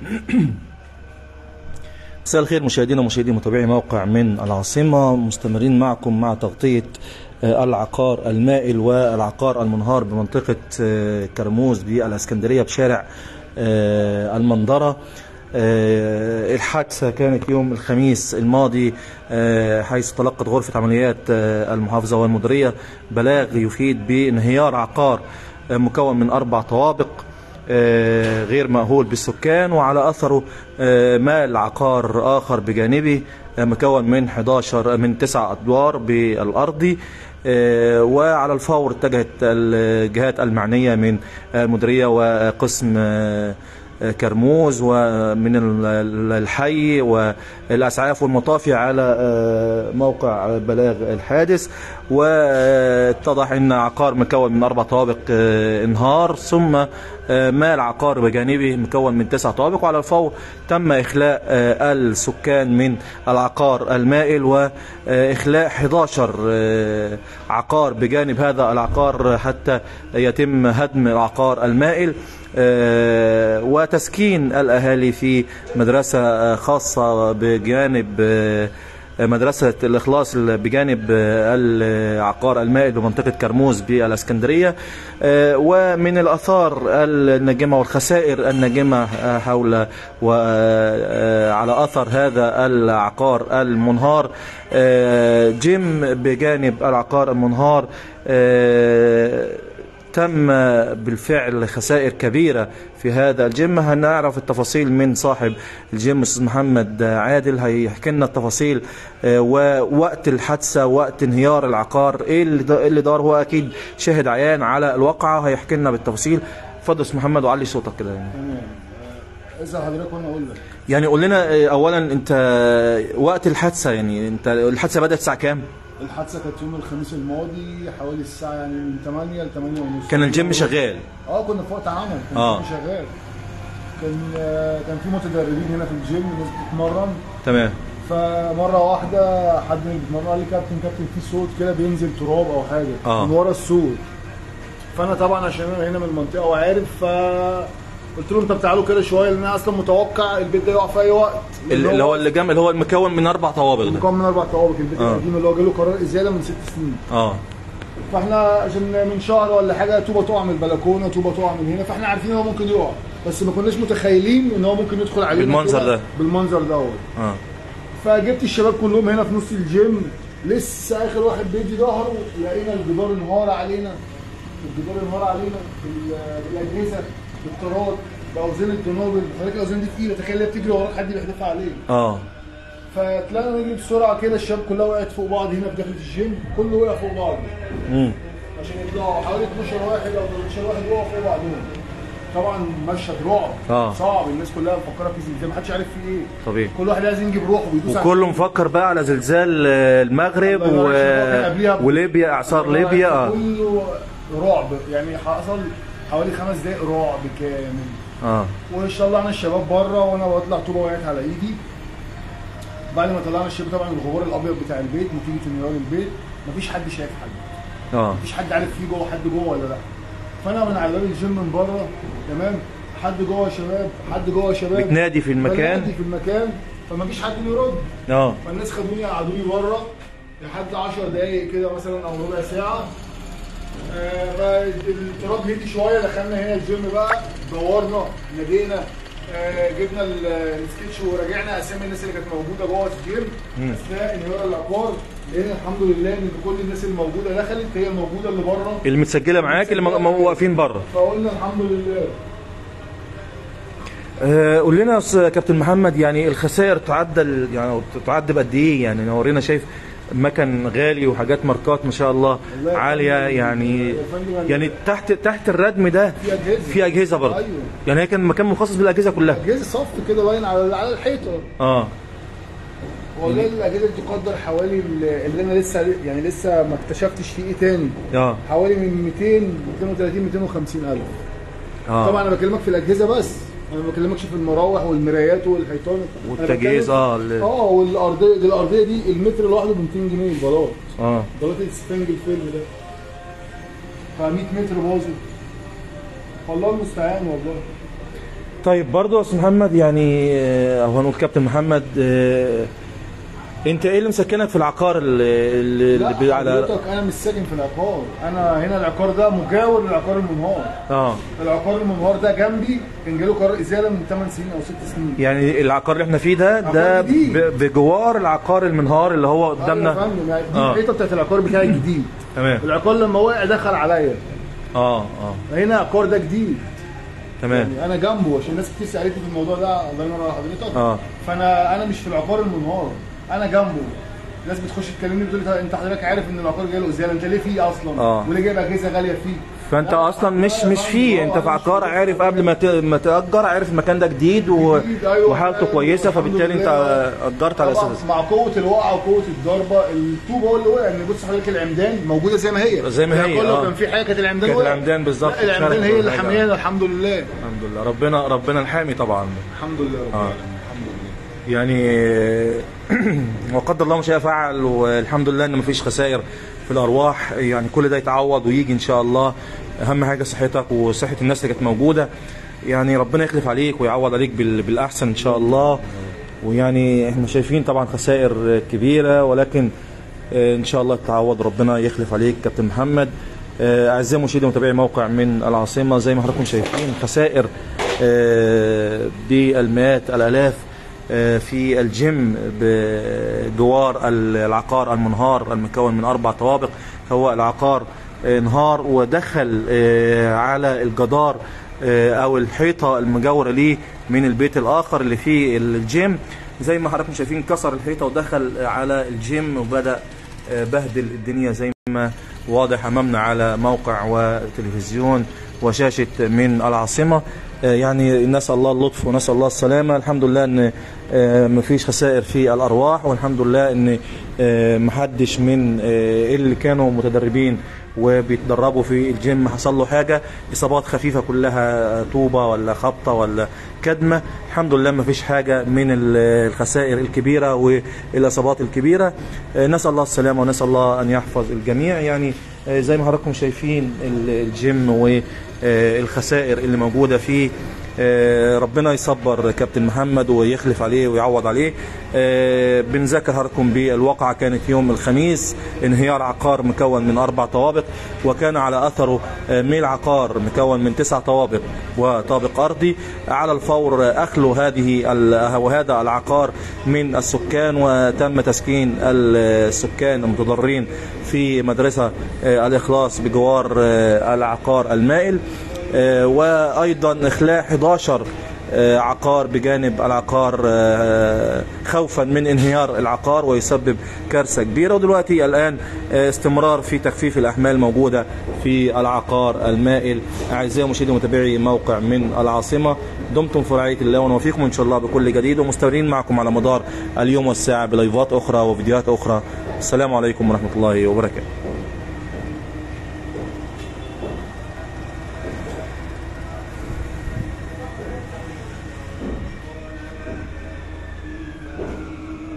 مساء الخير مشاهدينا ومشاهدي متابعي موقع من العاصمة مستمرين معكم مع تغطية آه، العقار المائل والعقار المنهار بمنطقة آه، كرموز بالاسكندرية بشارع آه، المنظرة آه، الحادثة كانت يوم الخميس الماضي آه، حيث تلقت غرفة عمليات آه، المحافظة والمديرية بلاغ يفيد بانهيار عقار آه، مكون من أربع طوابق آه، غير مأهول بالسكان وعلى أثره آه، مال عقار آخر بجانبه آه، مكون من 11 من 9 أدوار بالأرضي آه، وعلى الفور اتجهت الجهات المعنية من المديرية وقسم آه، كرموز ومن ال- الحي والاسعاف والمطافي على آه، موقع بلاغ الحادث واتضح ان عقار مكون من اربع طوابق آه، انهار ثم آه، مال عقار بجانبه مكون من تسع طوابق وعلى الفور تم اخلاء آه، السكان من العقار المائل واخلاء 11 آه، عقار بجانب هذا العقار حتى يتم هدم العقار المائل آه، وتسكين الأهالي في مدرسة آه، خاصة بجانب آه، مدرسة الإخلاص بجانب آه، العقار المائل بمنطقة كرموز بالإسكندرية آه، ومن الآثار الناجمة والخسائر الناجمة آه، حول وعلى أثر هذا العقار المنهار آه، جيم بجانب العقار المنهار آه، تم بالفعل خسائر كبيرة في هذا الجيم هنعرف التفاصيل من صاحب الجيم أستاذ محمد عادل هيحكي لنا التفاصيل آه، ووقت الحادثة وقت انهيار العقار ايه اللي دا- إيه اللي دار هو اكيد شاهد عيان على الواقعة هيحكي لنا بالتفاصيل اتفضل يا أستاذ محمد وعلي صوتك كده يعني. تمام آه، اذا حضرتك وانا اقول لك يعني قول لنا آه، اولا انت وقت الحادثة يعني انت الحادثة بدأت الساعة كام؟ الحادثه كانت يوم الخميس الماضي حوالي الساعه يعني من 8 ل 8 ونص كان الجيم شغال اه كنا في وقت عمل كان آه. الجيم شغال كان آه، كان في متدربين هنا في الجيم ناس بتتمرن تمام فمره واحده حد من اللي بيتمرن قال لي كابتن كابتن في صوت كده بينزل تراب او حاجه آه. من ورا الصوت فانا طبعا عشان انا هنا من المنطقه وعارف ف قلت لهم طب تعالوا كده شويه لان انا اصلا متوقع البيت ده يقع في اي وقت لأن اللي هو اللي جنب اللي هو المكون من اربع طوابق ده مكون من اربع طوابق البيت آه. القديم اللي هو جاله قرار ازاله من ست سنين اه فاحنا عشان من شهر ولا حاجه طوبه تقع من البلكونه طوبه تقع من هنا فاحنا عارفين ان هو ممكن يقع بس ما كناش متخيلين ان هو ممكن يدخل علينا بالمنظر كده ده. بالمنظر دوت اه فجبت الشباب كلهم هنا في نص الجيم لسه اخر واحد بيدي ظهره لقينا الجدار انهار علينا الجدار انهار علينا بال- بالاجهزه بالطراد باوزان الدنابل حضرتك الاوزان دي تقيله تخيل هي بتجري وراك حد بيحدفها عليك اه فطلعنا نجري بسرعه كده الشباب كلها وقعت فوق بعض هنا في داخل الجيم كله وقع فوق بعض امم عشان يطلعوا حوالي 12 واحد او 13 واحد وقعوا فوق بعضهم طبعا مشهد رعب آه. صعب الناس كلها مفكره في زلزال محدش عارف في ايه طبيعي كل واحد عايز ينجب روحه ويدوس على- وكله مفكر بقى على زلزال آه، المغرب الله و... يبارك فيك. كان قبليها ب- وليبيا اعصار ليبيا اه كله رعب يعني حصل حوالي خمس دقايق رعب كامل اه وطلعنا الشباب بره وانا بطلع طوبه وقعت على ايدي بعد ما طلعنا الشباب طبعا الغبار الابيض بتاع البيت نتيجه انهيار البيت مفيش حد شايف حد اه مفيش حد عارف في جوه حد جوه ولا لا فانا من على باب الجيم من بره تمام حد جوه يا شباب حد جوه يا شباب بتنادي في المكان بنادي في المكان فمفيش حد بيرد اه فالناس خدوني قعدوني بره لحد 10 دقايق كده مثلا او ربع ساعه آه، فالتراب هدي شويه دخلنا هنا الجيم بقى دورنا نادينا آه، جبنا ال- السكتش ورجعنا اسامي الناس اللي كانت موجوده جوه الجيم اثناء انهيار العقار لقينا الحمد لله ان كل الناس اللي موجوده دخلت هي الموجوده اللي بره اللي متسجله معاك اللي م- م- واقفين بره فقلنا الحمد لله آه، قول لنا يا أستاذ كابتن محمد يعني الخسائر تعد ال- يعني تعد بقد ايه يعني نورينا شايف مكن غالي وحاجات ماركات ما شاء الله والله يا عاليه فندم- يعني يا فندم يعني تحت تحت الردم ده في اجهزه في اجهزه برضه ايوه يعني هي كان مكان مخصص بالاجهزه كلها اجهزه صف كده باين على على الحيطه اه والله الاجهزه دي تقدر حوالي ال- اللي انا لسه يعني لسه ما اكتشفتش فيه ايه تاني اه حوالي من 200 230 250 الف اه طبعا انا بكلمك في الاجهزه بس انا ما بكلمكش في المراوح والمرايات والحيطان أنا والتجهيز بتكلم- اه ال- اه والارضيه دي الارضيه دي المتر لوحده ب 200 جنيه البلاط اه بلاط السفنج الفيلم ده ف 100 متر باظوا والله المستعان والله طيب برضه يا استاذ محمد يعني آه، او هنقول كابتن محمد آه، انت ايه اللي مسكنك في العقار اللي, اللي لا اللي بي- على حضرتك انا مش ساكن في العقار انا هنا العقار ده مجاور للعقار المنهار اه العقار المنهار ده جنبي كان جاله قرار ازاله من 8 سنين او 6 سنين يعني العقار اللي احنا فيه ده ده عقار جديد. ب- بجوار العقار المنهار اللي هو أيوة يا قدامنا فندم يعني دي آه. الحيطه بتاعت العقار بتاعي الجديد تمام العقار لما وقع دخل عليا اه اه هنا العقار ده جديد تمام يعني انا جنبه عشان ناس كتير سالتني في الموضوع ده الله ينور على حضرتك اه فانا انا مش في العقار المنهار انا جنبه ناس بتخش تكلمني بتقول لي انت حضرتك عارف ان العقار جاله ازاله انت ليه فيه اصلا؟ آه. وليه جايب اجهزه غاليه فيه؟ فانت لا، اصلا مش لا، مش لا، فيه لا، انت في أنا مش عقار في عارف قبل ما ت- ما تاجر عارف المكان ده جديد و... جديد، أيوة، وحالته أيوة، كويسه الحمد فبالتالي انت لله. اجرت على طبعا اساس مع قوه الوقعه وقوه الضربه الطوبه هو اللي وقع يعني بص حضرتك العمدان موجوده زي ما هي زي ما هي، يعني كل آه. كان في حاجه كانت العمدان كانت وقعت. العمدان بالظبط لا العمدان اتشالت هي اللي ولا حاجة. حاميانا الحمد لله الحمد لله ربنا ربنا الحامي طبعا الحمد لله رب آه. العالمين الحمد لله يعني وقدر الله ما شاء فعل والحمد لله ان مفيش خسائر في الارواح يعني كل ده يتعوض ويجي ان شاء الله اهم حاجه صحتك وصحه الناس اللي كانت موجوده يعني ربنا يخلف عليك ويعوض عليك بال- بالاحسن ان شاء الله ويعني احنا شايفين طبعا خسائر كبيره ولكن آه، ان شاء الله تتعوض ربنا يخلف عليك كابتن محمد آه، اعزائي المشاهدين ومتابعي موقع من العاصمه زي ما حضراتكم شايفين خسائر آه، بالمئات الالاف آه، في الجيم بجوار العقار المنهار المكون من اربع طوابق هو العقار آه، انهار ودخل آه، على الجدار آه، او الحيطه المجاوره ليه من البيت الاخر اللي فيه الجيم زي ما حضراتكم شايفين كسر الحيطه ودخل على الجيم وبدا آه، بهدل الدنيا زي ما واضح امامنا على موقع وتلفزيون وشاشه من العاصمه آه، يعني نسال الله اللطف ونسال الله السلامه الحمد لله ان آه، مفيش خسائر في الارواح والحمد لله ان آه، محدش من آه، اللي كانوا متدربين وبيتدربوا في الجيم حصل له حاجه اصابات خفيفه كلها طوبه ولا خبطه ولا كدمه الحمد لله ما فيش حاجه من ال- الخسائر الكبيره والاصابات الكبيره آه، نسال الله السلامه ونسال الله ان يحفظ الجميع يعني آه، زي ما حضراتكم شايفين ال- الجيم والخسائر اللي موجوده فيه آه، ربنا يصبر كابتن محمد ويخلف عليه ويعوض عليه آه، بنذكر حضراتكم بالواقعة كانت يوم الخميس انهيار عقار مكون من أربع طوابق وكان على أثره آه، ميل عقار مكون من تسع طوابق وطابق أرضي على الفور أخلو هذه ال- وهذا العقار من السكان وتم تسكين السكان المتضررين في مدرسة آه، الإخلاص بجوار آه، العقار المائل آه، وايضا اخلاء 11 آه، عقار بجانب العقار آه، خوفا من انهيار العقار ويسبب كارثه كبيره ودلوقتي الان آه، استمرار في تخفيف الاحمال موجوده في العقار المائل اعزائي المشاهدين ومتابعي موقع من العاصمه دمتم في رعايه الله ونوفيكم ان شاء الله بكل جديد ومستمرين معكم على مدار اليوم والساعه بلايفات اخرى وفيديوهات اخرى السلام عليكم ورحمه الله وبركاته